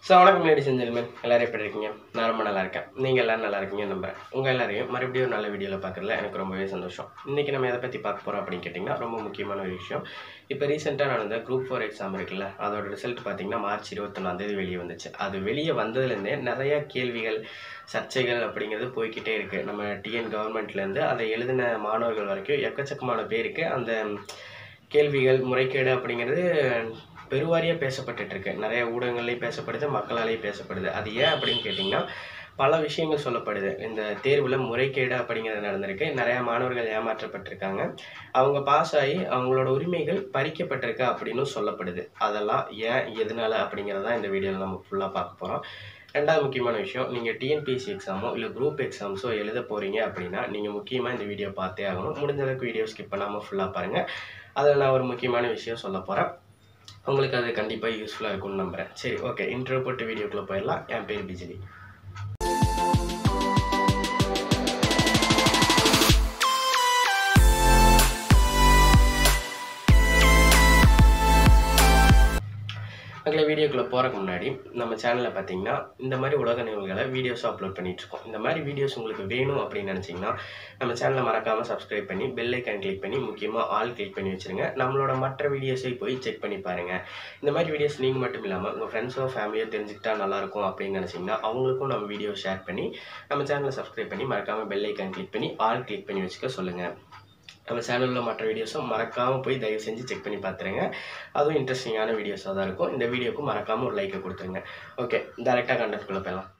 so வணக்கம் ladies and ஜென்மன் எல்லாரும் எப்படி இருக்கீங்க நான் ரொம்ப நல்லா இருக்கேன் நீங்கள் எல்லாரும் நல்லா இருக்கீங்க நம்புறேன் உங்கள் எல்லாரையும் மறுபடியும் ஒரு நல்ல வீடியோவில் பார்க்குறதுல எனக்கு ரொம்பவே சந்தோஷம் இன்றைக்கி நம்ம எதை பற்றி பார்க்க போகிறோம் அப்படின்னு கேட்டிங்கன்னா ரொம்ப முக்கியமான ஒரு விஷயம் இப்போ ரீசெண்டாக நடந்த குரூப் ஃபோர் எக்ஸாம் இருக்குல்ல அதோட ரிசல்ட் பார்த்தீங்கன்னா மார்ச் இருபத்தொன்னாந்தேதி வெளியே வந்துச்சு அது வெளியே வந்ததுலேருந்தே நிறைய கேள்விகள் சர்ச்சைகள் அப்படிங்கிறது போய்க்கிட்டே இருக்குது நம்ம டிஎன் கவர்மெண்ட்லேருந்து அதை எழுதின மாணவர்கள் வரைக்கும் எக்கச்சக்கமான பேருக்கு அந்த கேள்விகள் முறைகேடு அப்படிங்கிறது பெருவாரியாக பேசப்பட்டுட்டு இருக்கு நிறைய ஊடகங்கள்லையும் பேசப்படுது மக்களாலேயும் பேசப்படுது அது ஏன் அப்படின்னு கேட்டிங்கன்னா பல விஷயங்கள் சொல்லப்படுது இந்த தேர்வில் முறைகேடு அப்படிங்கிறது நடந்திருக்கு நிறைய மாணவர்கள் ஏமாற்றப்பட்டிருக்காங்க அவங்க பாஸ் ஆகி அவங்களோட உரிமைகள் பறிக்கப்பட்டிருக்கு அப்படின்னு சொல்லப்படுது அதெல்லாம் ஏன் எதனால அப்படிங்கிறதான் இந்த வீடியோவில் நம்ம ஃபுல்லாக பார்க்க போகிறோம் ரெண்டாவது முக்கியமான விஷயம் நீங்கள் டிஎன்பிஎஸ்சி எக்ஸாமோ இல்லை குரூப் எக்ஸாம்ஸோ எழுத போகிறீங்க அப்படின்னா நீங்கள் முக்கியமாக இந்த வீடியோ பார்த்தே ஆகணும் முடிஞ்ச அளவுக்கு வீடியோ ஸ்கிப் பண்ணாமல் ஃபுல்லாக பாருங்கள் அதில் நான் ஒரு முக்கியமான விஷயம் சொல்ல போகிறேன் உங்களுக்கு அது கண்டிப்பாக யூஸ்ஃபுல்லாக இருக்கும்னு நம்புகிறேன் சரி ஓகே இன்ட்ரோ போட்டு வீடியோக்குள்ளே போயிடலாம் என் பேர் பிஜிலி அதில் வீடியோக்குள்ளே போகிறக்கு முன்னாடி நம்ம சேனலில் பார்த்தீங்கன்னா இந்த மாதிரி உலக நிகழ்வுகளை வீடியோஸ் அப்லோட் பண்ணிகிட்ருக்கோம் இந்த மாதிரி வீடியோஸ் உங்களுக்கு வேணும் அப்படின்னு நினச்சிங்கன்னா நம்ம சேனலை மறக்காமல் சப்ஸ்கிரைப் பண்ணி பெல் ஐக்கான் கிளிக் பண்ணி முக்கியமாக ஆல் கிளிக் பண்ணி வச்சுருங்க நம்மளோட மற்ற வீடியோஸை போய் செக் பண்ணி பாருங்கள் இந்த மாதிரி வீடியோஸ் நீங்கள் மட்டும் இல்லாமல் உங்கள் ஃப்ரெண்ட்ஸோ ஃபேமிலியோ தெரிஞ்சுக்கிட்டா நல்லாயிருக்கும் அப்படின்னு நினச்சிங்கன்னா அவங்களுக்கும் நம்ம வீடியோ ஷேர் பண்ணி நம்ம சேனலை சப்ஸ்கிரைப் பண்ணி மறக்காமல் பெல் ஐக்கான் கிளிக் பண்ணி ஆல் கிளிக் பண்ணி வச்சுக்க சொல்லுங்கள் நம்ம சேனலில் மற்ற வீடியோஸும் மறக்காமல் போய் தயவு செஞ்சு செக் பண்ணி பார்த்துருங்க அதுவும் இன்ட்ரெஸ்டிங்கான வீடியோஸாக தான் இருக்கும் இந்த வீடியோக்கு மறக்காமல் ஒரு லைக்கை கொடுத்துருங்க ஓகே டேரெக்டாக கண்டென்ட்குள்ளே போயிடலாம்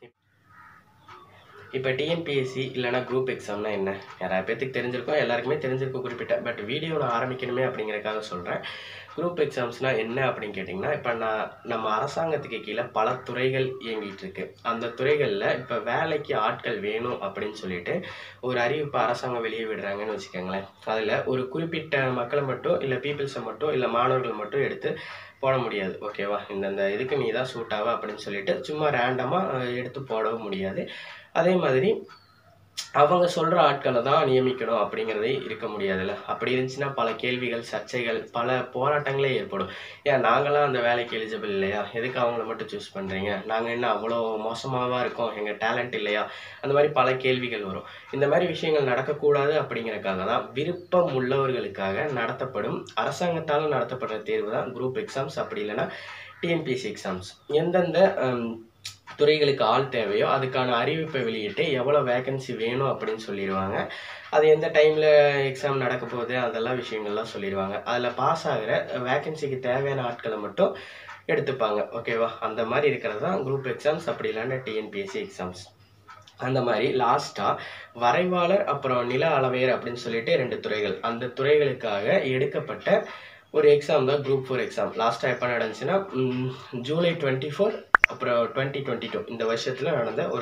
இப்போ டிஎன்பிஎஸ்சி இல்லைனா குரூப் எக்ஸாம்னா என்ன நிறைய பேர்த்துக்கு தெரிஞ்சிருக்கும் எல்லாருக்குமே தெரிஞ்சிருக்கும் குறிப்பிட்ட பட் வீடியோ நான் ஆரம்பிக்கணுமே அப்படிங்கிறக்காக சொல்கிறேன் குரூப் எக்ஸாம்ஸ்னால் என்ன அப்படின்னு கேட்டிங்கன்னா இப்போ நான் நம்ம அரசாங்கத்துக்கு கீழே பல துறைகள் இயங்கிட்டு இருக்கு அந்த துறைகளில் இப்போ வேலைக்கு ஆட்கள் வேணும் அப்படின்னு சொல்லிட்டு ஒரு அறிவிப்பு அரசாங்கம் வெளியே விடுறாங்கன்னு வச்சுக்கோங்களேன் அதில் ஒரு குறிப்பிட்ட மக்களை மட்டும் இல்லை பீப்புள்ஸை மட்டும் இல்லை மாணவர்கள் மட்டும் எடுத்து போட முடியாது ஓகேவா இந்தந்த இதுக்கு நீ தான் சூட் ஆவ அப்படின்னு சொல்லிட்டு சும்மா ரேண்டமாக எடுத்து போடவும் முடியாது அதே மாதிரி அவங்க சொல்கிற ஆட்களை தான் நியமிக்கணும் அப்படிங்கிறதே இருக்க முடியாதுல்ல அப்படி இருந்துச்சுன்னா பல கேள்விகள் சர்ச்சைகள் பல போராட்டங்களே ஏற்படும் ஏன் நாங்களாம் அந்த வேலைக்கு எலிஜிபிள் இல்லையா எதுக்கு அவங்கள மட்டும் சூஸ் பண்ணுறீங்க நாங்கள் என்ன அவ்வளோ மோசமாகவா இருக்கோம் எங்கள் டேலண்ட் இல்லையா அந்த மாதிரி பல கேள்விகள் வரும் இந்த மாதிரி விஷயங்கள் நடக்கக்கூடாது அப்படிங்கிறக்காக தான் விருப்பம் உள்ளவர்களுக்காக நடத்தப்படும் அரசாங்கத்தால் நடத்தப்படுற தேர்வு தான் குரூப் எக்ஸாம்ஸ் அப்படி இல்லைன்னா டிஎன்பிஎஸ்சி எக்ஸாம்ஸ் எந்தெந்த துறைகளுக்கு ஆள் தேவையோ அதுக்கான அறிவிப்பை வெளியிட்டு எவ்வளோ வேகன்சி வேணும் அப்படின்னு சொல்லிடுவாங்க அது எந்த டைமில் எக்ஸாம் நடக்க போகுது அதெல்லாம் விஷயங்கள்லாம் சொல்லிடுவாங்க அதில் பாஸ் ஆகிற வேகன்சிக்கு தேவையான ஆட்களை மட்டும் எடுத்துப்பாங்க ஓகேவா அந்த மாதிரி இருக்கிறது தான் குரூப் எக்ஸாம்ஸ் அப்படி இல்லைன்னா டிஎன்பிஎஸ்சி எக்ஸாம்ஸ் அந்த மாதிரி லாஸ்ட்டாக வரைவாளர் அப்புறம் நில அளவையர் அப்படின்னு சொல்லிட்டு ரெண்டு துறைகள் அந்த துறைகளுக்காக எடுக்கப்பட்ட ஒரு எக்ஸாம் தான் குரூப் ஃபோர் எக்ஸாம் லாஸ்ட்டாக எப்போ நடந்துச்சுன்னா ஜூலை டுவெண்ட்டி ஃபோர் அப்புறம் டுவெண்ட்டி டுவெண்ட்டி டூ இந்த வருஷத்தில் நடந்த ஒரு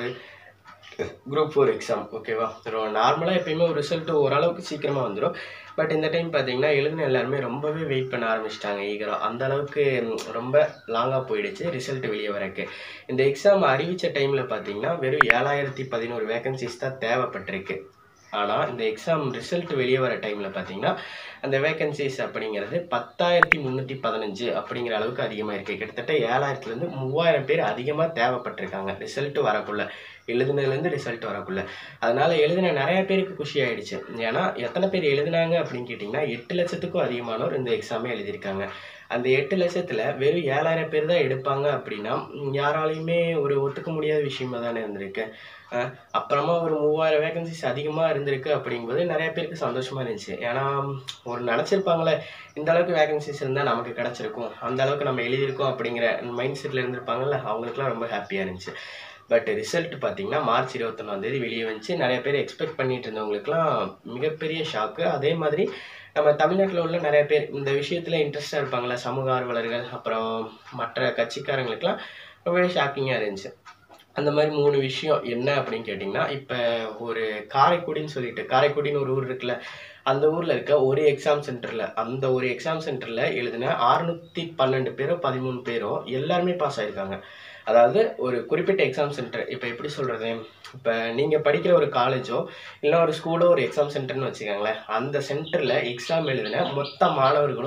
குரூப் ஃபோர் எக்ஸாம் ஓகேவா நார்மலாக எப்பயுமே ஒரு ரிசல்ட் ஓரளவுக்கு சீக்கிரமாக வந்துடும் பட் இந்த டைம் பார்த்தீங்கன்னா எழுதின எல்லாருமே ரொம்பவே வெயிட் பண்ண ஆரம்பிச்சிட்டாங்க ஈகராக அந்த அளவுக்கு ரொம்ப லாங்காக போயிடுச்சு ரிசல்ட் வெளியே வரக்கு இந்த எக்ஸாம் அறிவித்த டைமில் பார்த்தீங்கன்னா வெறும் ஏழாயிரத்தி பதினோரு வேகன்சிஸ் தான் தேவைப்பட்டிருக்கு ஆனால் இந்த எக்ஸாம் ரிசல்ட் வெளியே வர டைமில் பார்த்தீங்கன்னா அந்த வேகன்சிஸ் அப்படிங்கிறது பத்தாயிரத்தி முந்நூற்றி பதினஞ்சு அப்படிங்கிற அளவுக்கு அதிகமாக இருக்குது கிட்டத்தட்ட ஏழாயிரத்துலேருந்து மூவாயிரம் பேர் அதிகமாக தேவைப்பட்டிருக்காங்க ரிசல்ட் வரக்குள்ள எழுதுனதுலேருந்து ரிசல்ட் வரக்குள்ள அதனால் எழுதின நிறைய பேருக்கு குஷி ஆயிடுச்சு ஏன்னா எத்தனை பேர் எழுதினாங்க அப்படின்னு கேட்டிங்கன்னா எட்டு லட்சத்துக்கும் அதிகமானோர் இந்த எக்ஸாமே எழுதியிருக்காங்க அந்த எட்டு லட்சத்தில் வெறும் ஏழாயிரம் பேர் தான் எடுப்பாங்க அப்படின்னா யாராலையுமே ஒரு ஒத்துக்க முடியாத விஷயமா தானே இருந்திருக்கு அப்புறமா ஒரு மூவாயிரம் வேகன்சிஸ் அதிகமாக இருந்திருக்கு அப்படிங்கும்போது நிறைய பேருக்கு சந்தோஷமாக இருந்துச்சு ஏன்னா ஒரு நினச்சிருப்பாங்களே இந்த அளவுக்கு வேகன்சிஸ் இருந்தால் நமக்கு கிடச்சிருக்கும் அந்த அளவுக்கு நம்ம எழுதியிருக்கோம் அப்படிங்கிற மைண்ட் செட்டில் இருந்திருப்பாங்கல்ல அவங்களுக்குலாம் ரொம்ப ஹாப்பியாக இருந்துச்சு பட் ரிசல்ட் பார்த்தீங்கன்னா மார்ச் இருபத்தொன்னாந்தேதி வெளியே வந்துச்சு நிறைய பேர் எக்ஸ்பெக்ட் பண்ணிட்டு இருந்தவங்களுக்குலாம் மிகப்பெரிய ஷாக்கு அதே மாதிரி நம்ம தமிழ்நாட்டில் உள்ள நிறைய பேர் இந்த விஷயத்தில் இன்ட்ரெஸ்டாக இருப்பாங்களே சமூக ஆர்வலர்கள் அப்புறம் மற்ற கட்சிக்காரங்களுக்கெல்லாம் ரொம்பவே ஷாக்கிங்காக இருந்துச்சு அந்த மாதிரி மூணு விஷயம் என்ன அப்படின்னு கேட்டிங்கன்னா இப்போ ஒரு காரைக்குடின்னு சொல்லிட்டு காரைக்குடின்னு ஒரு ஊர் இருக்குல்ல அந்த ஊரில் இருக்க ஒரு எக்ஸாம் சென்டரில் அந்த ஒரு எக்ஸாம் சென்டரில் எழுதின அறுநூற்றி பன்னெண்டு பேரோ பதிமூணு பேரோ எல்லாருமே பாஸ் ஆகிருக்காங்க அதாவது ஒரு குறிப்பிட்ட எக்ஸாம் சென்டர் இப்போ எப்படி சொல்கிறது இப்போ நீங்கள் படிக்கிற ஒரு காலேஜோ இல்லை ஒரு ஸ்கூலோ ஒரு எக்ஸாம் சென்டர்னு வச்சுக்கோங்களேன் அந்த சென்டரில் எக்ஸாம் எழுதின மொத்த மாணவர்களும்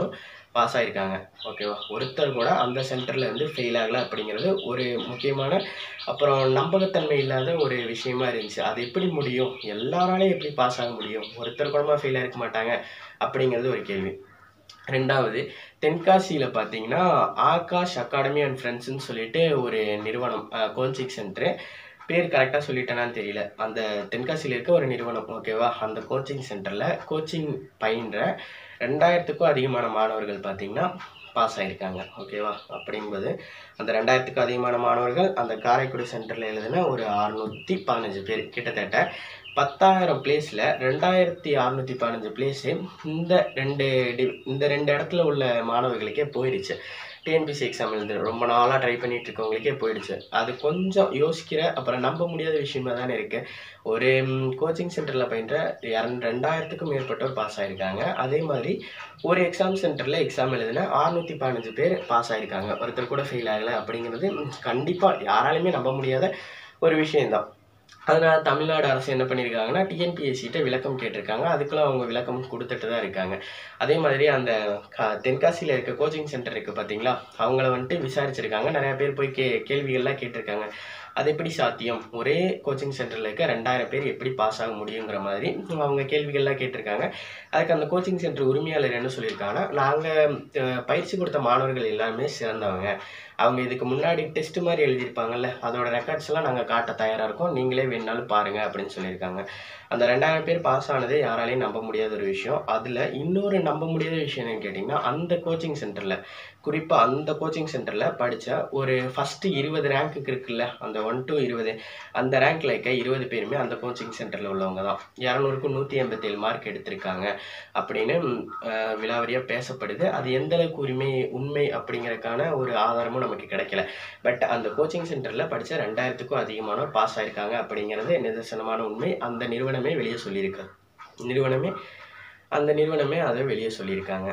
பாஸ் ஆயிருக்காங்க ஓகேவா ஒருத்தர் கூட அந்த சென்டரில் இருந்து ஃபெயில் ஆகலை அப்படிங்கிறது ஒரு முக்கியமான அப்புறம் நம்பகத்தன்மை இல்லாத ஒரு விஷயமா இருந்துச்சு அது எப்படி முடியும் எல்லாராலையும் எப்படி பாஸ் ஆக முடியும் ஒருத்தர் கூடமா ஃபெயில் ஆயிருக்க மாட்டாங்க அப்படிங்கிறது ஒரு கேள்வி ரெண்டாவது தென்காசியில் பார்த்தீங்கன்னா ஆகாஷ் அகாடமி அண்ட் ஃப்ரெண்ட்ஸ்னு சொல்லிட்டு ஒரு நிறுவனம் கோச்சிங் சென்டரு பேர் கரெக்டாக சொல்லிட்டேனான்னு தெரியல அந்த தென்காசியில் இருக்க ஒரு நிறுவனம் ஓகேவா அந்த கோச்சிங் சென்டரில் கோச்சிங் பயின்ற ரெண்டாயிரத்துக்கும் அதிகமான மாணவர்கள் பார்த்தீங்கன்னா பாஸ் ஆகியிருக்காங்க ஓகேவா அப்படிங்கும்போது அந்த ரெண்டாயிரத்துக்கும் அதிகமான மாணவர்கள் அந்த காரைக்குடி சென்டரில் எழுதின ஒரு அறுநூற்றி பதினஞ்சு பேர் கிட்டத்தட்ட பத்தாயிரம் பிளேஸில் ரெண்டாயிரத்தி அறநூற்றி பதினஞ்சு பிளேஸு இந்த ரெண்டு டி இந்த ரெண்டு இடத்துல உள்ள மாணவர்களுக்கே போயிடுச்சு டிஎன்பிசி எக்ஸாம் எழுது ரொம்ப நாளாக ட்ரை பண்ணிட்டு இருக்கவங்களுக்கே போயிடுச்சு அது கொஞ்சம் யோசிக்கிற அப்புறம் நம்ப முடியாத விஷயமா தானே இருக்குது ஒரு கோச்சிங் சென்டரில் பயின்ற இரந் ரெண்டாயிரத்துக்கும் மேற்பட்டோர் பாஸ் ஆயிருக்காங்க அதே மாதிரி ஒரு எக்ஸாம் சென்டரில் எக்ஸாம் எழுதின அறுநூற்றி பதினஞ்சு பேர் பாஸ் ஆயிருக்காங்க ஒருத்தர் கூட ஃபெயில் ஆகலை அப்படிங்கிறது கண்டிப்பாக யாராலையுமே நம்ப முடியாத ஒரு விஷயம்தான் அதனால தமிழ்நாடு அரசு என்ன பண்ணியிருக்காங்கன்னா டிஎன்பிஎஸ்சிட்ட விளக்கம் கேட்டிருக்காங்க அதுக்கெல்லாம் அவங்க விளக்கம் கொடுத்துட்டு தான் இருக்காங்க அதே மாதிரி அந்த க தென்காசியில் இருக்க கோச்சிங் சென்டர் இருக்குது பார்த்தீங்களா அவங்கள வந்துட்டு விசாரிச்சிருக்காங்க நிறையா பேர் போய் கே கேள்விகள்லாம் கேட்டிருக்காங்க அது எப்படி சாத்தியம் ஒரே கோச்சிங் சென்டரில் இருக்க ரெண்டாயிரம் பேர் எப்படி பாஸ் ஆக முடியுங்கிற மாதிரி அவங்க கேள்விகள்லாம் கேட்டிருக்காங்க அதுக்கு அந்த கோச்சிங் சென்டர் உரிமையாளர் என்ன சொல்லியிருக்காங்கன்னா நாங்கள் பயிற்சி கொடுத்த மாணவர்கள் எல்லாருமே சிறந்தவங்க அவங்க இதுக்கு முன்னாடி டெஸ்ட் மாதிரி எழுதியிருப்பாங்கல்ல அதோட ரெக்கார்ட்ஸ் எல்லாம் நாங்கள் காட்ட தயாராக இருக்கோம் நீங்களே வேணாலும் பாருங்க அப்படின்னு சொல்லியிருக்காங்க அந்த ரெண்டாயிரம் பேர் பாஸ் ஆனது யாராலையும் நம்ப முடியாத ஒரு விஷயம் அதில் இன்னொரு நம்ப முடியாத விஷயம் என்னன்னு கேட்டிங்கன்னா அந்த கோச்சிங் சென்டரில் குறிப்பாக அந்த கோச்சிங் சென்டரில் படித்த ஒரு ஃபஸ்ட்டு இருபது ரேங்க்குக்கு இருக்குல்ல அந்த ஒன் டு இருபது அந்த ரேங்க்ல இருக்க இருபது பேருமே அந்த கோச்சிங் சென்டரில் உள்ளவங்க தான் இரநூறுக்கும் நூற்றி எண்பத்தேழு மார்க் எடுத்திருக்காங்க அப்படின்னு விலாவரியாக பேசப்படுது அது எந்த அளவுக்கு உரிமை உண்மை அப்படிங்கறதுக்கான ஒரு ஆதாரமும் நமக்கு கிடைக்கல பட் அந்த கோச்சிங் சென்டரில் படித்த ரெண்டாயிரத்துக்கும் அதிகமானோர் பாஸ் ஆயிருக்காங்க அப்படிங்கிறது நிதர்சனமான உண்மை அந்த நிறுவனமே வெளியே சொல்லியிருக்கு நிறுவனமே அந்த நிறுவனமே அதை வெளியே சொல்லியிருக்காங்க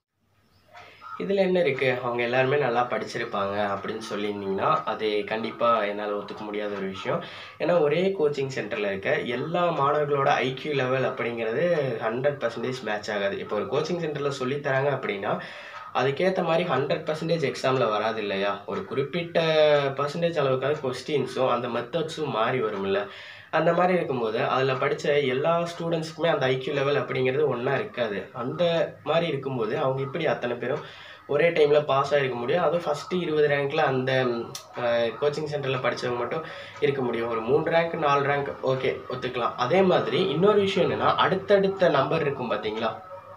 இதில் என்ன இருக்குது அவங்க எல்லாருமே நல்லா படிச்சிருப்பாங்க அப்படின்னு சொல்லியிருந்தீங்கன்னா அது கண்டிப்பாக என்னால் ஒத்துக்க முடியாத ஒரு விஷயம் ஏன்னா ஒரே கோச்சிங் சென்டரில் இருக்க எல்லா மாணவர்களோட ஐக்யூ லெவல் அப்படிங்கிறது ஹண்ட்ரட் பர்சன்டேஜ் மேட்ச் ஆகாது இப்போ ஒரு கோச்சிங் சென்டரில் சொல்லித்தராங்க அப்படின்னா அதுக்கேற்ற மாதிரி ஹண்ட்ரட் பர்சன்டேஜ் எக்ஸாமில் வராது இல்லையா ஒரு குறிப்பிட்ட பர்சன்டேஜ் அளவுக்காவது கொஸ்டின்ஸும் அந்த மெத்தட்ஸும் மாறி வரும்ல அந்த மாதிரி இருக்கும்போது அதில் படித்த எல்லா ஸ்டூடெண்ட்ஸுக்குமே அந்த ஐக்யூ லெவல் அப்படிங்கிறது ஒன்றா இருக்காது அந்த மாதிரி இருக்கும்போது அவங்க இப்படி அத்தனை பேரும் ஒரே டைமில் பாஸ் ஆகிருக்க முடியும் அதுவும் ஃபஸ்ட்டு இருபது ரேங்க்கில் அந்த கோச்சிங் சென்டரில் படித்தவங்க மட்டும் இருக்க முடியும் ஒரு மூணு ரேங்க் நாலு ரேங்க் ஓகே ஒத்துக்கலாம் அதே மாதிரி இன்னொரு விஷயம் என்னென்னா அடுத்தடுத்த நம்பர் இருக்கும் பார்த்தீங்களா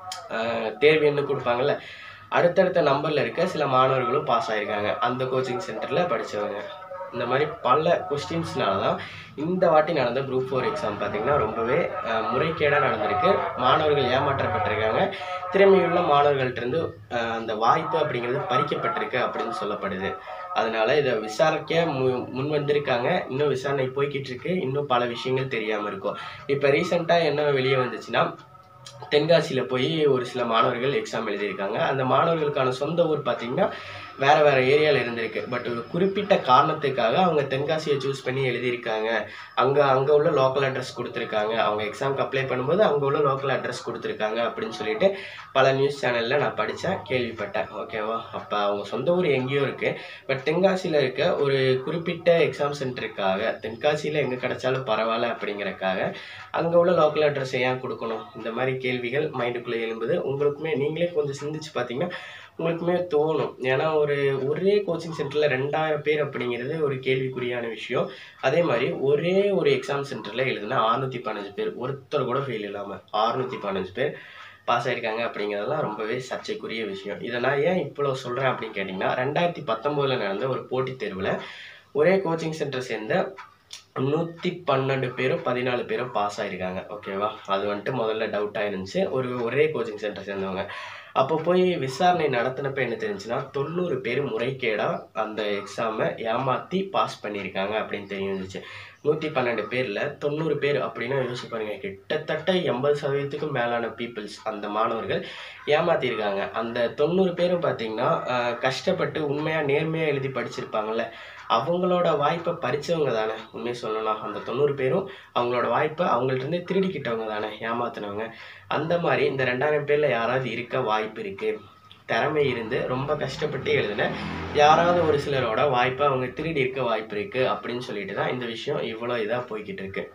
தேர்வு என்ன கொடுப்பாங்கல்ல அடுத்தடுத்த நம்பரில் இருக்க சில மாணவர்களும் பாஸ் ஆகிருக்காங்க அந்த கோச்சிங் சென்டரில் படித்தவங்க இந்த மாதிரி பல கொஸ்டின்ஸ்னால தான் இந்த வாட்டி நடந்த குரூப் ஃபோர் எக்ஸாம் பார்த்திங்கன்னா ரொம்பவே முறைகேடாக நடந்திருக்கு மாணவர்கள் ஏமாற்றப்பட்டிருக்காங்க திறமையுள்ள மாணவர்கள்ட்டிருந்து அந்த வாய்ப்பு அப்படிங்கிறது பறிக்கப்பட்டிருக்கு அப்படின்னு சொல்லப்படுது அதனால இதை விசாரிக்க மு முன் வந்திருக்காங்க இன்னும் விசாரணை போய்கிட்டு இருக்கு இன்னும் பல விஷயங்கள் தெரியாமல் இருக்கும் இப்போ ரீசெண்டாக என்ன வெளியே வந்துச்சுன்னா தென்காசியில் போய் ஒரு சில மாணவர்கள் எக்ஸாம் எழுதியிருக்காங்க அந்த மாணவர்களுக்கான சொந்த ஊர் பார்த்திங்கன்னா வேறு வேறு ஏரியாவில் இருந்திருக்கு பட் ஒரு குறிப்பிட்ட காரணத்துக்காக அவங்க தென்காசியை சூஸ் பண்ணி எழுதியிருக்காங்க அங்கே அங்கே உள்ள லோக்கல் அட்ரஸ் கொடுத்துருக்காங்க அவங்க எக்ஸாம்க்கு அப்ளை பண்ணும்போது அங்கே உள்ள லோக்கல் அட்ரஸ் கொடுத்துருக்காங்க அப்படின்னு சொல்லிட்டு பல நியூஸ் சேனலில் நான் படித்தேன் கேள்விப்பட்டேன் ஓகேவா அப்போ அவங்க சொந்த ஊர் எங்கேயோ இருக்குது பட் தென்காசியில் இருக்க ஒரு குறிப்பிட்ட எக்ஸாம் சென்டருக்காக தென்காசியில் எங்கே கிடைச்சாலும் பரவாயில்ல அப்படிங்கிறக்காக அங்கே உள்ள லோக்கல் அட்ரஸ் ஏன் கொடுக்கணும் இந்த மாதிரி கேள்விகள் மைண்டுக்குள்ளே எழும்புது உங்களுக்குமே நீங்களே கொஞ்சம் சிந்திச்சு பார்த்தீங்கன்னா உங்களுக்குமே தோணும் ஏன்னா ஒரு ஒரே கோச்சிங் சென்டரில் ரெண்டாயிரம் பேர் அப்படிங்கிறது ஒரு கேள்விக்குறியான விஷயம் அதே மாதிரி ஒரே ஒரு எக்ஸாம் சென்டரில் எழுதுனா அறுநூற்றி பதினஞ்சு பேர் ஒருத்தர் கூட ஃபெயில் இல்லாமல் அறுநூற்றி பதினஞ்சு பேர் பாஸ் ஆயிருக்காங்க அப்படிங்கிறதெல்லாம் ரொம்பவே சர்ச்சைக்குரிய விஷயம் இதை நான் ஏன் இவ்வளோ சொல்கிறேன் அப்படின்னு கேட்டிங்கன்னா ரெண்டாயிரத்தி பத்தொம்போதில் நடந்த ஒரு போட்டித் தேர்வில் ஒரே கோச்சிங் சென்டர் சேர்ந்த நூற்றி பன்னெண்டு பேரும் பதினாலு பேரும் பாஸ் ஆயிருக்காங்க ஓகேவா அது வந்துட்டு முதல்ல டவுட்டாக இருந்துச்சு ஒரு ஒரே கோச்சிங் சென்டர் சேர்ந்தவங்க அப்போ போய் விசாரணை நடத்தினப்ப என்ன தெரிஞ்சுன்னா தொண்ணூறு பேர் முறைகேடாக அந்த எக்ஸாமை ஏமாற்றி பாஸ் பண்ணியிருக்காங்க அப்படின்னு தெரிய வந்துச்சு நூற்றி பன்னெண்டு பேரில் தொண்ணூறு பேர் அப்படின்னா யோசிச்சு பாருங்க கிட்டத்தட்ட எண்பது சதவீதத்துக்கும் மேலான பீப்புள்ஸ் அந்த மாணவர்கள் ஏமாத்திருக்காங்க அந்த தொண்ணூறு பேரும் பார்த்தீங்கன்னா கஷ்டப்பட்டு உண்மையாக நேர்மையாக எழுதி படிச்சிருப்பாங்கல்ல அவங்களோட வாய்ப்பை பறிச்சவங்க தானே உண்மையை சொல்லலாம் அந்த தொண்ணூறு பேரும் அவங்களோட வாய்ப்பை அவங்கள்ட்ட திருடிக்கிட்டவங்க தானே ஏமாத்தினவங்க அந்த மாதிரி இந்த ரெண்டாயிரம் பேரில் யாராவது இருக்க வாய்ப்பு இருக்குது திறமை இருந்து ரொம்ப கஷ்டப்பட்டு எழுதின யாராவது ஒரு சிலரோட வாய்ப்பை அவங்க திருடி இருக்க வாய்ப்பு இருக்குது அப்படின்னு சொல்லிட்டு தான் இந்த விஷயம் இவ்வளோ இதாக போய்கிட்டு இருக்கு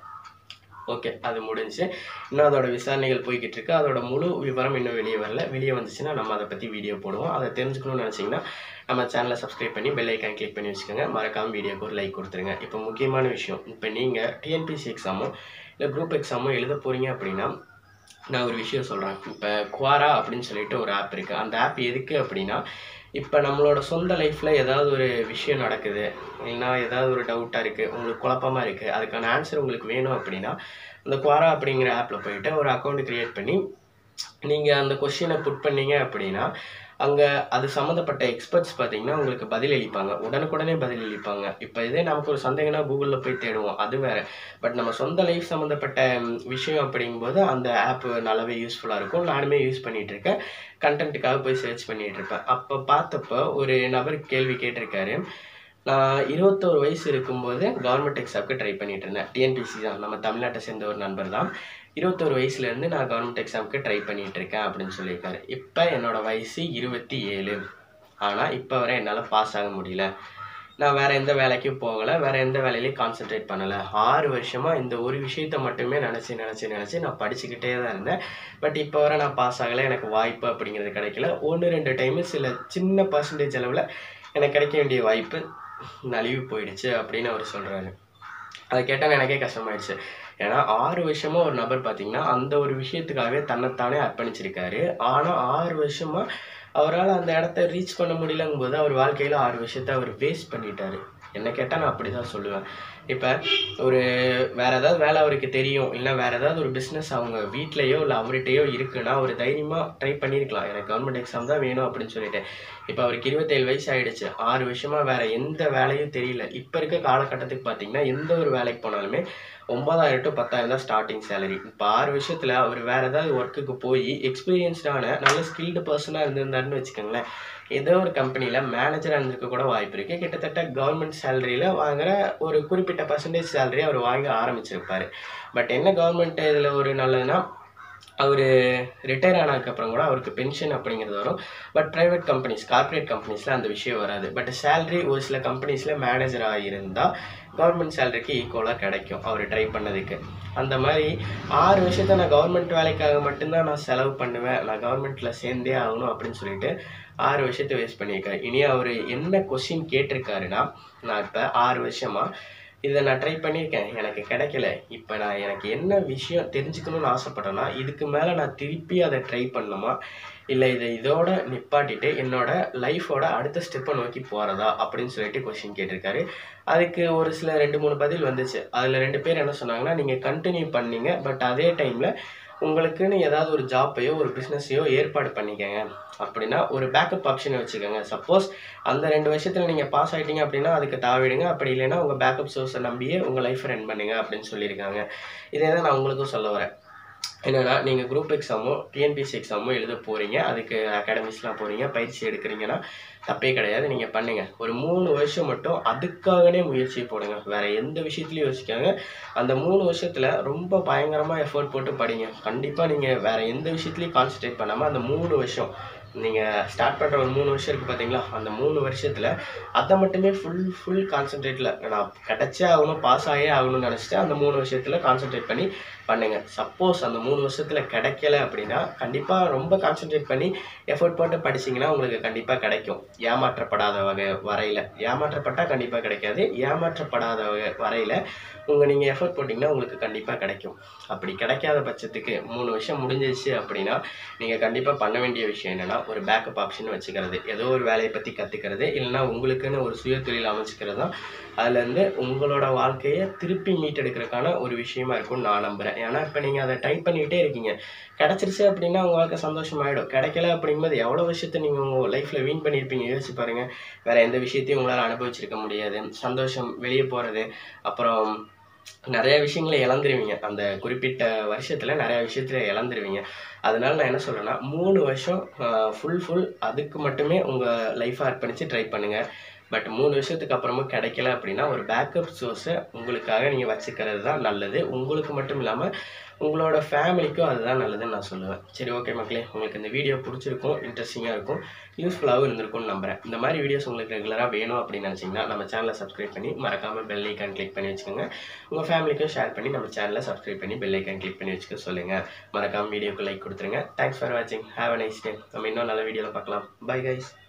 ஓகே அது முடிஞ்சு இன்னும் அதோட விசாரணைகள் போய்கிட்டு இருக்கு அதோட முழு விவரம் இன்னும் வெளியே வரல வெளியே வந்துச்சுன்னா நம்ம அதை பற்றி வீடியோ போடுவோம் அதை தெரிஞ்சுக்கணும்னு நினச்சிங்கன்னா நம்ம சேனலை சப்ஸ்கிரைப் பண்ணி பெல் ஐக்கான் கிளிக் பண்ணி வச்சுக்கோங்க மறக்காம வீடியோக்கு ஒரு லைக் கொடுத்துருங்க இப்போ முக்கியமான விஷயம் இப்போ நீங்கள் டிஎன்பிசி எக்ஸாமோ இல்லை குரூப் எக்ஸாமோ எழுத போகிறீங்க அப்படின்னா நான் ஒரு விஷயம் சொல்கிறேன் இப்போ குவாரா அப்படின்னு சொல்லிட்டு ஒரு ஆப் இருக்குது அந்த ஆப் எதுக்கு அப்படின்னா இப்போ நம்மளோட சொந்த லைஃப்பில் ஏதாவது ஒரு விஷயம் நடக்குது இல்லைன்னா ஏதாவது ஒரு டவுட்டாக இருக்குது உங்களுக்கு குழப்பமா இருக்குது அதுக்கான ஆன்சர் உங்களுக்கு வேணும் அப்படின்னா அந்த குவாரா அப்படிங்கிற ஆப்பில் போயிட்டு ஒரு அக்கௌண்ட் க்ரியேட் பண்ணி நீங்கள் அந்த கொஷினை புட் பண்ணீங்க அப்படின்னா அங்கே அது சம்மந்தப்பட்ட எக்ஸ்பர்ட்ஸ் பார்த்தீங்கன்னா உங்களுக்கு பதில் அளிப்பாங்க உடனுக்குடனே பதில் அளிப்பாங்க இப்போ இதே நமக்கு ஒரு சந்தேகம்னா கூகுளில் போய் தேடுவோம் அது வேற பட் நம்ம சொந்த லைஃப் சம்மந்தப்பட்ட ம், விஷயம் அப்படிங்கும்போது அந்த ஆப் நல்லாவே யூஸ்ஃபுல்லாக இருக்கும் நானுமே யூஸ் பண்ணிட்டு இருக்கேன் கண்டென்ட்டுக்காக போய் சர்ச் பண்ணிட்டு இருப்பேன் அப்போ பார்த்தப்போ ஒரு நபர் கேள்வி கேட்டிருக்காரு நான் இருபத்தோரு வயசு இருக்கும்போது கவர்மெண்ட் எக்ஸாமுக்கு ட்ரை பண்ணிட்டு இருந்தேன் டிஎன்பிசி தான் நம்ம தமிழ்நாட்டை சேர்ந்த ஒரு நண்பர் தான் இருபத்தோரு வயசுலேருந்து நான் கவர்மெண்ட் எக்ஸாமுக்கு ட்ரை பண்ணிட்டு இருக்கேன் அப்படின்னு சொல்லியிருக்காரு இப்போ என்னோட வயசு இருபத்தி ஏழு ஆனால் இப்போ வரை என்னால் பாஸ் ஆக முடியல நான் வேற எந்த வேலைக்கும் போகலை வேற எந்த வேலையிலையும் கான்சென்ட்ரேட் பண்ணலை ஆறு வருஷமா இந்த ஒரு விஷயத்த மட்டுமே நினச்சி நினச்சி நினச்சி நான் படிச்சுக்கிட்டே தான் இருந்தேன் பட் இப்போ வரை நான் பாஸ் ஆகலை எனக்கு வாய்ப்பு அப்படிங்கிறது கிடைக்கல ஒன்று ரெண்டு டைமு சில சின்ன பர்சன்டேஜ் அளவில் எனக்கு கிடைக்க வேண்டிய வாய்ப்பு நழுவி போயிடுச்சு அப்படின்னு அவர் சொல்கிறாரு அதை கேட்டால் எனக்கே கஷ்டமாயிடுச்சு ஏன்னா ஆறு வருஷமா ஒரு நபர் பார்த்தீங்கன்னா அந்த ஒரு விஷயத்துக்காகவே தன்னைத்தானே அர்ப்பணிச்சிருக்காரு ஆனால் ஆறு வருஷமா அவரால் அந்த இடத்த ரீச் பண்ண முடியலங்கும் போது அவர் வாழ்க்கையில் ஆறு விஷயத்த அவர் வேஸ்ட் பண்ணிட்டாரு என்ன கேட்டால் நான் அப்படி தான் சொல்லுவேன் இப்போ ஒரு வேற ஏதாவது வேலை அவருக்கு தெரியும் இல்லை வேற ஏதாவது ஒரு பிஸ்னஸ் அவங்க வீட்லேயோ இல்லை அவர்கிட்டயோ இருக்குன்னா அவர் தைரியமாக ட்ரை பண்ணியிருக்கலாம் எனக்கு கவர்மெண்ட் எக்ஸாம் தான் வேணும் அப்படின்னு சொல்லிட்டு இப்போ அவருக்கு இருபத்தேழு வயசு ஆயிடுச்சு ஆறு வருஷமா வேற எந்த வேலையும் தெரியல இப்போ இருக்க காலகட்டத்துக்கு பார்த்தீங்கன்னா எந்த ஒரு வேலைக்கு போனாலுமே ஒன்பதாயிரம் டு பத்தாயிரம் தான் ஸ்டார்டிங் சேலரி இப்போ ஆறு வருஷத்தில் அவர் வேற ஏதாவது ஒர்க்குக்கு போய் எக்ஸ்பீரியன்ஸ்டான நல்ல ஸ்கில்டு பர்சனாக இருந்திருந்தாருன்னு வச்சுக்கோங்களேன் ஏதோ ஒரு கம்பெனியில் மேனேஜராக இருந்திருக்க கூட வாய்ப்பு இருக்குது கிட்டத்தட்ட கவர்மெண்ட் சேலரியில் வாங்குற ஒரு குறிப்பிட்ட பர்சன்டேஜ் சேலரி அவர் வாங்க ஆரம்பிச்சிருப்பாரு பட் என்ன கவர்மெண்ட் இதில் ஒரு நல்லதுன்னா அவர் ரிட்டையர் ஆனதுக்கப்புறம் கூட அவருக்கு பென்ஷன் அப்படிங்கிறது வரும் பட் ப்ரைவேட் கம்பெனிஸ் கார்ப்பரேட் கம்பெனிஸில் அந்த விஷயம் வராது பட் சேலரி ஒரு சில கம்பெனிஸில் மேனேஜராக இருந்தால் கவர்மெண்ட் சேலரிக்கு ஈக்குவலாக கிடைக்கும் அவர் ட்ரை பண்ணதுக்கு அந்த மாதிரி ஆறு வருஷத்தை நான் கவர்மெண்ட் வேலைக்காக மட்டும்தான் நான் செலவு பண்ணுவேன் நான் கவர்மெண்ட்டில் சேர்ந்தே ஆகணும் அப்படின்னு சொல்லிட்டு ஆறு வருஷத்தை வேஸ்ட் பண்ணியிருக்காரு இனி அவர் என்ன கொஸ்டின் கேட்டிருக்காருன்னா நான் இப்போ ஆறு வருஷமா இதை நான் ட்ரை பண்ணியிருக்கேன் எனக்கு கிடைக்கல இப்போ நான் எனக்கு என்ன விஷயம் தெரிஞ்சுக்கணும்னு ஆசைப்பட்டேன்னா இதுக்கு மேலே நான் திருப்பி அதை ட்ரை பண்ணணுமா இல்லை இதை இதோட நிப்பாட்டிட்டு என்னோட லைஃபோட அடுத்த ஸ்டெப்பை நோக்கி போகிறதா அப்படின்னு சொல்லிட்டு கொஸ்டின் கேட்டிருக்காரு அதுக்கு ஒரு சில ரெண்டு மூணு பதில் வந்துச்சு அதில் ரெண்டு பேர் என்ன சொன்னாங்கன்னா நீங்கள் கண்டினியூ பண்ணீங்க பட் அதே டைமில் உங்களுக்குன்னு ஏதாவது ஒரு ஜாப்பையோ ஒரு பிஸ்னஸையோ ஏற்பாடு பண்ணிக்கங்க அப்படின்னா ஒரு பேக்கப் ஆப்ஷனை வச்சுக்கோங்க சப்போஸ் அந்த ரெண்டு வருஷத்தில் நீங்கள் பாஸ் ஆகிட்டீங்க அப்படின்னா அதுக்கு தாவிடுங்க அப்படி இல்லைன்னா உங்கள் பேக்கப் சோர்ஸை நம்பியே உங்கள் லைஃப்பை ரன் பண்ணுங்க அப்படின்னு சொல்லியிருக்காங்க இதே தான் நான் உங்களுக்கும் சொல்ல வரேன் என்னன்னா நீங்கள் குரூப் எக்ஸாமோ டிஎன்பிசி எக்ஸாமோ எழுத போகிறீங்க அதுக்கு அகாடமிஸ்லாம் போகிறீங்க பயிற்சி எடுக்கிறீங்கன்னா தப்பே கிடையாது நீங்கள் பண்ணுங்க ஒரு மூணு வருஷம் மட்டும் அதுக்காகவே முயற்சி போடுங்க வேற எந்த விஷயத்துலையும் யோசிக்காங்க அந்த மூணு வருஷத்தில் ரொம்ப பயங்கரமாக எஃபோர்ட் போட்டு படிங்க கண்டிப்பாக நீங்கள் வேற எந்த விஷயத்துலையும் கான்சென்ட்ரேட் பண்ணாமல் அந்த மூணு வருஷம் நீங்கள் ஸ்டார்ட் பண்ணுற ஒரு மூணு வருஷம் இருக்குது பார்த்தீங்களா அந்த மூணு வருஷத்தில் அதை மட்டுமே ஃபுல் ஃபுல் கான்சென்ட்ரேட்டில் நான் கிடச்சே ஆகணும் பாஸ் ஆகே ஆகணும்னு நினச்சிட்டு அந்த மூணு வருஷத்தில் கான்சென்ட்ரேட் பண்ணி பண்ணுங்க சப்போஸ் அந்த மூணு வருஷத்தில் கிடைக்கல அப்படின்னா கண்டிப்பாக ரொம்ப கான்சென்ட்ரேட் பண்ணி எஃபோர்ட் போட்டு படிச்சீங்கன்னா உங்களுக்கு கண்டிப்பாக கிடைக்கும் ஏமாற்றப்படாத வகை வரையில் ஏமாற்றப்பட்டால் கண்டிப்பாக கிடைக்காது ஏமாற்றப்படாத வகை வரையில் உங்கள் நீங்கள் எஃபோர்ட் போட்டிங்கன்னா உங்களுக்கு கண்டிப்பாக கிடைக்கும் அப்படி கிடைக்காத பட்சத்துக்கு மூணு வருஷம் முடிஞ்சிருச்சு அப்படின்னா நீங்கள் கண்டிப்பாக பண்ண வேண்டிய விஷயம் என்னென்னா ஒரு பேக்கப் ஆப்ஷன் வச்சுக்கிறது ஏதோ ஒரு வேலையை பற்றி கற்றுக்கிறது இல்லைன்னா உங்களுக்குன்னு ஒரு சுய தொழில் அமைச்சிக்கிறது தான் அதுலேருந்து உங்களோட வாழ்க்கையை திருப்பி மீட்டெடுக்கிறதுக்கான ஒரு விஷயமா இருக்கும்னு நான் நம்புகிறேன் ஏன்னா இப்போ நீங்கள் அதை ட்ரை பண்ணிக்கிட்டே இருக்கீங்க கிடச்சிருச்சு அப்படின்னா உங்கள் வாழ்க்கை சந்தோஷமாயிடும் கிடைக்கல அப்படிங்கும்போது எவ்வளோ விஷயத்தை நீங்கள் உங்கள் லைஃப்பில் வீண் பண்ணியிருப்பீங்க யோசிச்சு பாருங்க வேறு எந்த விஷயத்தையும் உங்களால் அனுபவிச்சிருக்க முடியாது சந்தோஷம் வெளியே போகிறது அப்புறம் நிறைய விஷயங்களை இழந்துருவீங்க அந்த குறிப்பிட்ட வருஷத்தில் நிறைய விஷயத்துல இழந்துருவீங்க அதனால நான் என்ன சொல்றேன்னா மூணு வருஷம் ஃபுல் ஃபுல் அதுக்கு மட்டுமே உங்கள் லைஃப்பை அர்ப்பணித்து ட்ரை பண்ணுங்கள் பட் மூணு வருஷத்துக்கு அப்புறமும் கிடைக்கல அப்படின்னா ஒரு பேக்கப் சோர்ஸை உங்களுக்காக நீங்கள் வச்சுக்கிறது தான் நல்லது உங்களுக்கு மட்டும் இல்லாமல் உங்களோட ஃபேமிலிக்கும் அதுதான் நல்லதுன்னு நான் சொல்லுவேன் சரி ஓகே மக்களே உங்களுக்கு இந்த வீடியோ பிடிச்சிருக்கும் இன்ட்ரெஸ்டிங்காக இருக்கும் யூஸ்ஃபுல்லாகவும் இருந்திருக்கும்னு நம்புறேன் இந்த மாதிரி வீடியோஸ் உங்களுக்கு ரெகுலராக வேணும் அப்படின்னு நினச்சிங்கன்னா நம்ம சேனலை சப்ஸ்கிரைப் பண்ணி மறக்காமல் பெல் ஐக்கான் கிளிக் பண்ணி வச்சுக்கோங்க உங்கள் ஃபேமிலிக்கும் ஷேர் பண்ணி நம்ம சேனலை சப்ஸ்கிரைப் பண்ணி பெல் ஐக்கான் கிளிக் பண்ணி வச்சுக்க சொல்லுங்கள் மறக்காமல் வீடியோக்கு லைக் கொடுத்துருங்க தேங்க்ஸ் ஃபார் வாட்சிங் ஹேவ் அ நைஸ் டே நம்ம இன்னும் நல்ல வீடியோவில் பார்க்கலாம் பை கைஸ்